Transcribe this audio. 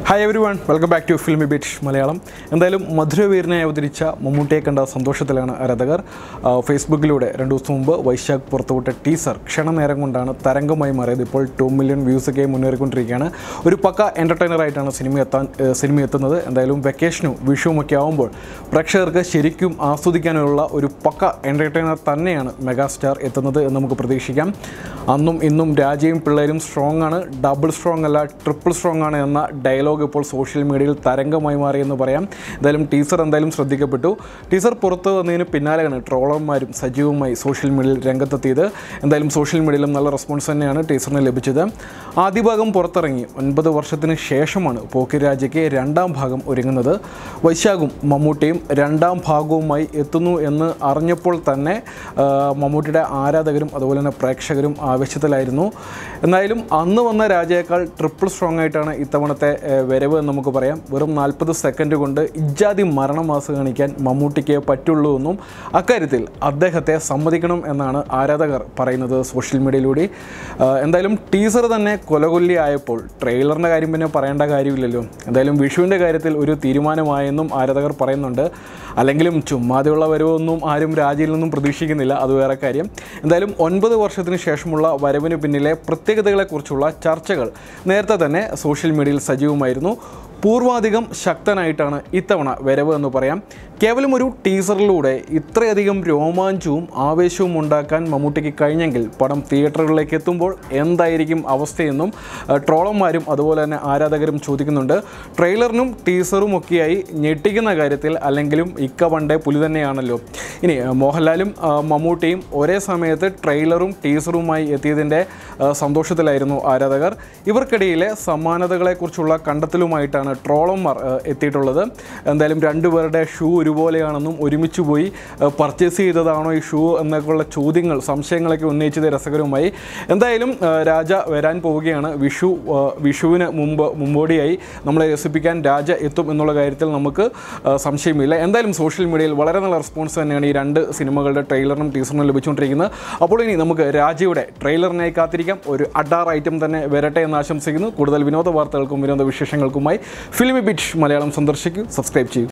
hi everyone welcome back to Filmibeat Malayalam എന്തായാലും മധുരവീരനെ അവതരിച്ച മമ്മൂട്ടിയെ കണ്ട സന്തോഷത്തിലാണ് ആരാധകർ ആ, ഫേസ്ബുക്കിലൂടെ രണ്ട് ദിവസം മുമ്പ് വൈശാഖ് പുറത്തുവിട്ട ടീസർ ക്ഷണനേരം കൊണ്ടാണ് തരംഗമായി മാറിയത് ഇപ്പോൾ ടു മില്യൺ വ്യൂസൊക്കെ മുന്നേറിക്കൊണ്ടിരിക്കുകയാണ് ഒരു പക്ക എൻ്റർടൈനറായിട്ടാണ് സിനിമ എത്താൻ ഏ, സിനിമ എത്തുന്നത് എന്തായാലും വെക്കേഷനും വിഷുവുമൊക്കെ ആകുമ്പോൾ പ്രേക്ഷകർക്ക് ശരിക്കും ആസ്വദിക്കാനുള്ള ഒരു പക്ക എൻ്റർടൈനർ തന്നെയാണ് മെഗാസ്റ്റാർ എത്തുന്നത് എന്ന് നമുക്ക് പ്രതീക്ഷിക്കാം അന്നും ഇന്നും രാജയും പിള്ളേരും സ്ട്രോങ് ആണ് ഡബിൾ സ്ട്രോങ് അല്ല ട്രിപ്പിൾ സ്ട്രോങ് ആണ് എന്ന ഡയലോഗ് ഇപ്പോൾ സോഷ്യൽ മീഡിയയിൽ തരംഗമായി മാറിയെന്ന് പറയാം എന്തായാലും ടീസർ എന്തായാലും ശ്രദ്ധിക്കപ്പെട്ടു ടീസർ പുറത്ത് വന്നതിന് പിന്നാലെയാണ് ട്രോളർമാരും സജീവമായി സോഷ്യൽ മീഡിയയിൽ രംഗത്തെത്തിയത് എന്തായാലും സോഷ്യൽ മീഡിയയിലും നല്ല റെസ്പോൺസ് തന്നെയാണ് ടീസറിന് ലഭിച്ചത് ആദ്യ ഭാഗം പുറത്തിറങ്ങി ഒൻപത് വർഷത്തിന് ശേഷമാണ് പോക്കിരാജയ്ക്ക് രണ്ടാം ഭാഗം ഒരുങ്ങുന്നത് വൈശാഖും മമ്മൂട്ടിയും രണ്ടാം ഭാഗവുമായി എത്തുന്നു എന്ന് അറിഞ്ഞപ്പോൾ തന്നെ ആ, മമ്മൂട്ടിയുടെ ആരാധകരും അതുപോലെ തന്നെ പ്രേക്ഷകരും ആവേശത്തിലായിരുന്നു എന്തായാലും അന്ന് വന്ന രാജയേക്കാൾ ട്രിപ്പിൾ സ്ട്രോങ് ആയിട്ടാണ് ഇത്തവണത്തെ ഏ, വരവ് എന്ന് നമുക്ക് പറയാം വെറും നാൽപ്പത് സെക്കൻഡ് കൊണ്ട് ഇജാതി മരണമാസ് കാണിക്കാൻ മമ്മൂട്ടിക്ക് പറ്റുള്ളൂ എന്നും അക്കാര്യത്തിൽ അദ്ദേഹത്തെ സമ്മതിക്കണം എന്നാണ് ആരാധകർ പറയുന്നത് സോഷ്യൽ മീഡിയയിലൂടെ ആ, എന്തായാലും ടീസർ തന്നെ കൊലകൊല്ലി ആയപ്പോൾ ട്രെയിലറിൻ്റെ കാര്യം പിന്നെ പറയേണ്ട കാര്യമില്ലല്ലോ എന്തായാലും വിഷുവിൻ്റെ കാര്യത്തിൽ ഒരു തീരുമാനമായെന്നും ആരാധകർ പറയുന്നുണ്ട് അല്ലെങ്കിലും ചുമ്മാതെയുള്ള വരവൊന്നും ആരും രാജിയിൽ നിന്നും പ്രതീക്ഷിക്കുന്നില്ല അത് വേറെ കാര്യം എന്തായാലും ഒൻപത് വർഷത്തിന് ശേഷമുള്ള വരവിന് പിന്നിലെ പ്രത്യേകതകളെക്കുറിച്ചുള്ള ചർച്ചകൾ നേരത്തെ തന്നെ സോഷ്യൽ മീഡിയയിൽ സജീവമായിരുന്നു പൂർവാധികം ശക്തനായിട്ടാണ് ഇത്തവണ വരവ് എന്ന് പറയാം കേവലം ഒരു ടീസറിലൂടെ ഇത്രയധികം രോമാഞ്ചവും ആവേശവും ഉണ്ടാക്കാൻ മമ്മൂട്ടിക്ക് കഴിഞ്ഞെങ്കിൽ പടം തിയേറ്ററുകളിലേക്ക് എത്തുമ്പോൾ എന്തായിരിക്കും അവസ്ഥയെന്നും ആ, ട്രോളന്മാരും അതുപോലെ തന്നെ ആരാധകരും ചോദിക്കുന്നുണ്ട് ട്രെയിലറിനും ടീസറും ഒക്കെയായി ഞെട്ടിക്കുന്ന കാര്യത്തിൽ അല്ലെങ്കിലും ഇക്ക പണ്ടേ പുലി തന്നെയാണല്ലോ ഇനി ആ, മോഹൻലാലും ആ, മമ്മൂട്ടിയും ഒരേ സമയത്ത് ട്രെയിലറും ടീസറുമായി എത്തിയതിൻ്റെ ആ, സന്തോഷത്തിലായിരുന്നു ആരാധകർ ഇവർക്കിടയിലെ സമാനതകളെക്കുറിച്ചുള്ള കണ്ടെത്തലുമായിട്ടാണ് ട്രോളന്മാർ ആ, എത്തിയിട്ടുള്ളത് എന്തായാലും രണ്ടുപേരുടെ ഷൂ ഒരുപോലെയാണെന്നും ഒരുമിച്ച് പോയി പർച്ചേസ് ചെയ്തതാണോ ഈ ഷൂ എന്നൊക്കെയുള്ള ചോദ്യങ്ങൾ സംശയങ്ങളൊക്കെ ഉന്നയിച്ചത് രസകരവുമായി എന്തായാലും ആ, രാജ വരാൻ പോവുകയാണ് വിഷു ആ, വിഷുവിന് മുമ്പ് മുമ്പോടിയായി നമ്മളെ രസിപ്പിക്കാൻ രാജ എത്തും എന്നുള്ള കാര്യത്തിൽ നമുക്ക് ആ, സംശയമില്ല എന്തായാലും സോഷ്യൽ മീഡിയയിൽ വളരെ നല്ല റെസ്പോൺസ് തന്നെയാണ് ഈ രണ്ട് സിനിമകളുടെ ട്രെയിലറിനും ടീസറിനും ലഭിച്ചുകൊണ്ടിരിക്കുന്നത് അപ്പോൾ ഇനി നമുക്ക് രാജയുടെ ട്രെയിലറിനായി കാത്തിരിക്കാം ഒരു അഡാർ ഐറ്റം തന്നെ വരട്ടെ എന്ന് ആശംസിക്കുന്നു കൂടുതൽ വിനോദ വാർത്തകൾക്കും വിനോദ വിശേഷങ്ങൾക്കുമായി ഫിലിമി ബിറ്റ് മലയാളം സന്ദർശിക്കൂ സബ്സ്ക്രൈബ് ചെയ്യൂ